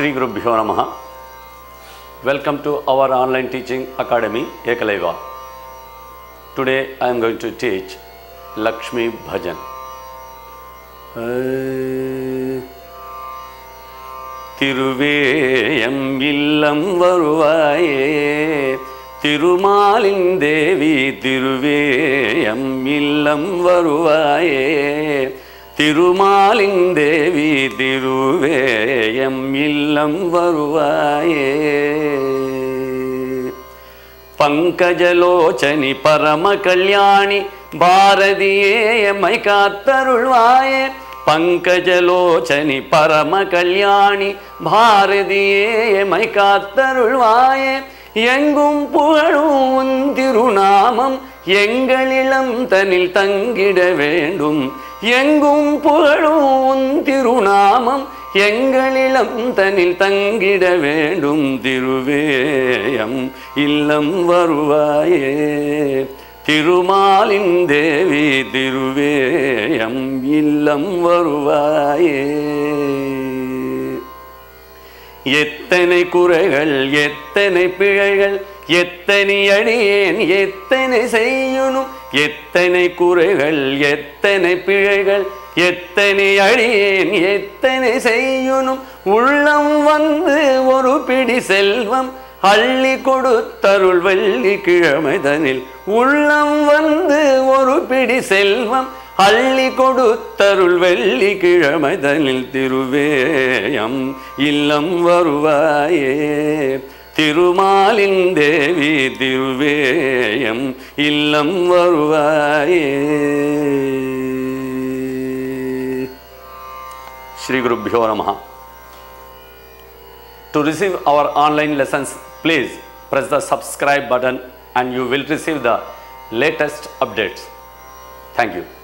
Shri Guru Bhyo Namaha. Welcome to our online teaching academy Ekalaiva. Today I am going to teach Lakshmi Bhajan. திருவேயம் இல்லம் வருவாயே திருமாலின் தேவி திருவேயம் இல்லம் வருவாயே திருமாலின் தேவி திருவேயம் இல்லம் வருவாயே பங்கஜலோச்சனி பரம கல்யாணி பாரதியே எம்மை காத்தருள்வாயே பங்கஜலோச்சனி பரம கல்யாணி பாரதியே எம்மை காத்தருள்வாயே எங்கும் புகழும் உன் திருநாமம் எங்களிளம் தனில் தங்கிட வேண்டும் எங்கும் புகழும் உன் திருநாமம் எங்களிளம் தனில் தங்கிட வேண்டும் திருவேயம் இல்லம் வருவாயே திருமாலின் தேவி திருவேயம் இல்லம் வருவாயே எத்தனை குறைகள் எத்தனை பிழைகள் எத்தனை அடியேன் எத்தனை செய்யணும் எத்தனை குறைகள் எத்தனை பிழைகள் எத்தனை அடியேன் எத்தனை செய்யணும் உள்ளம் வந்து ஒரு பிடி செல்வம் அள்ளி கொடுத்தருள் வெள்ளி கிழமைதனில் உள்ளம் வந்து ஒரு பிடி செல்வம் அள்ளி கொடுத்தருள் வெள்ளி கிழமைதனில் திருவேயம் இல்லம் வருவாயே திருமாலின் தேவி திருவேயம் இல்லம் வருவாயே ஸ்ரீ குருப்பியோ நமஹா To receive our online lessons, please press the subscribe button and you will receive the latest updates. Thank you.